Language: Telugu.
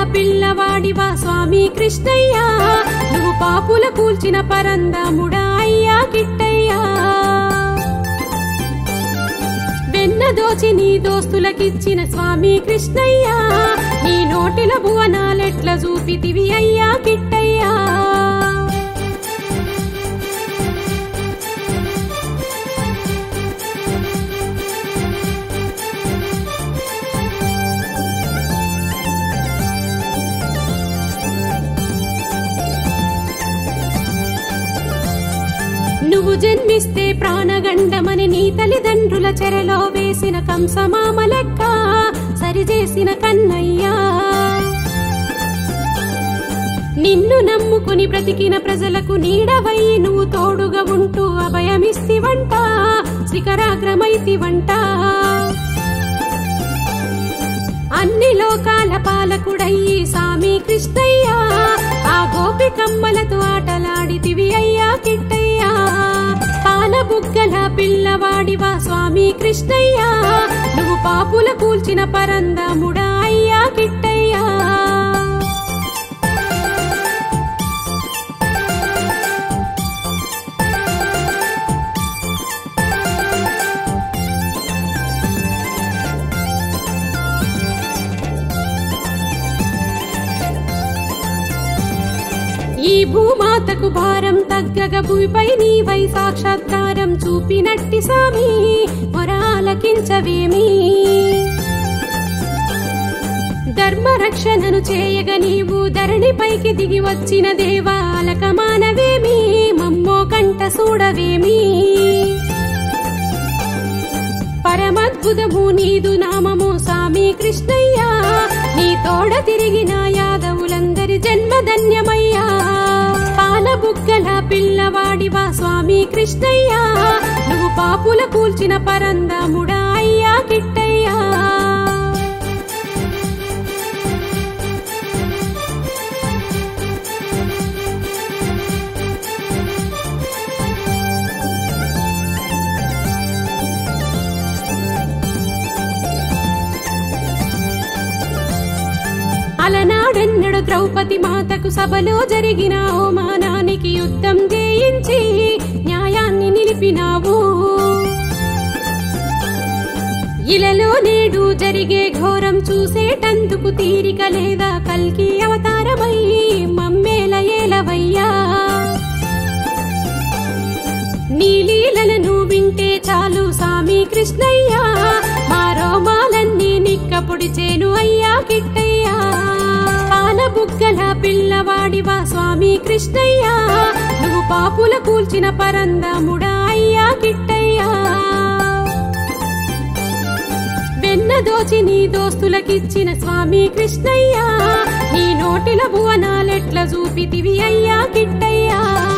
పిల్లవాడివా స్వామి కృష్ణయ్యా నువ్వు పాపుల కూల్చిన పరందాముడా అయ్యా కిట్టయ్యా వెన్న దోచి నీ దోస్తులకిచ్చిన స్వామి కృష్ణయ్యా నీ నోటిల భువనాలెట్ల చూపితివి అయ్యా కిట్టయ్యా నువ్వు జన్మిస్తే ప్రాణగండమని నీ తల్లిదండ్రుల చెరలో వేసిన కంసమామ లెక్క సరిచేసిన కన్నయ్యా నిన్ను నమ్ముకుని బ్రతికిన ప్రజలకు నీడవై నువ్వు తోడుగా ఉంటూ అభయమిస్తివంట శిఖరాగ్రమైతివంట అన్ని లోకాల పాలకుడయ్యి సామి కృష్ణయ్యా ఆ గోపికమ్మలతో ఆటలాడితివి అయ్యా కిట్టయ్యా పాల బుగ్గల పిల్లవాడివా స్వామి కృష్ణయ్యా నువ్వు పాపుల కూల్చిన పరందాముడా అయ్యా కిట్టయ్యా ఈ భూమాతకు భారం తగ్గగ భూమిపై నీవై సాక్షాత్కారం చూపినట్టి సామి మొరాలకించవేమి ధర్మ రక్షణను చేయగ నీవు ధరణిపైకి దిగి వచ్చిన దేవాలక మానవేమి మమ్మో కంట చూడవేమి పరమద్భుతము నీదు నామము సామి కృష్ణయ్యా నీ తోడ తిరిగిన యాదవులందరి జన్మధన్యమయ్యా పాల బుగ్గల పిల్లవాడివా స్వామి కృష్ణయ్యా నువ్వు పాపుల కూల్చిన పరందాముడా అయ్యా కిట్టయ్యా అలనాడెన్నడు ద్రౌపది మాతకు సభలో జరిగిన అవమానానికి యుద్ధం చేయించి న్యాయాన్ని నిలిపినావు ఇలలో నేడు జరిగే ఘోరం చూసేటందుకు తీరిక లేదా కల్కి అవతారమై మమ్మేల ఏలవయ్యా నీ లీలలను వింటే చాలు సామి కృష్ణయ్యా మా రోమాలన్నీ నిక్కపొడిచేను అయ్యా కిట్టయ్యా పాల బుగ్గల పిల్లవాడివా స్వామి కృష్ణయ్యా నువ్వు పాపుల కూల్చిన పరందాముడా అయ్యా కిట్టయ్యా వెన్న దోచి నీ దోస్తులకిచ్చిన స్వామి కృష్ణయ్యా నీ నోటిల భువనాలెట్ల చూపితివి అయ్యా కిట్టయ్యా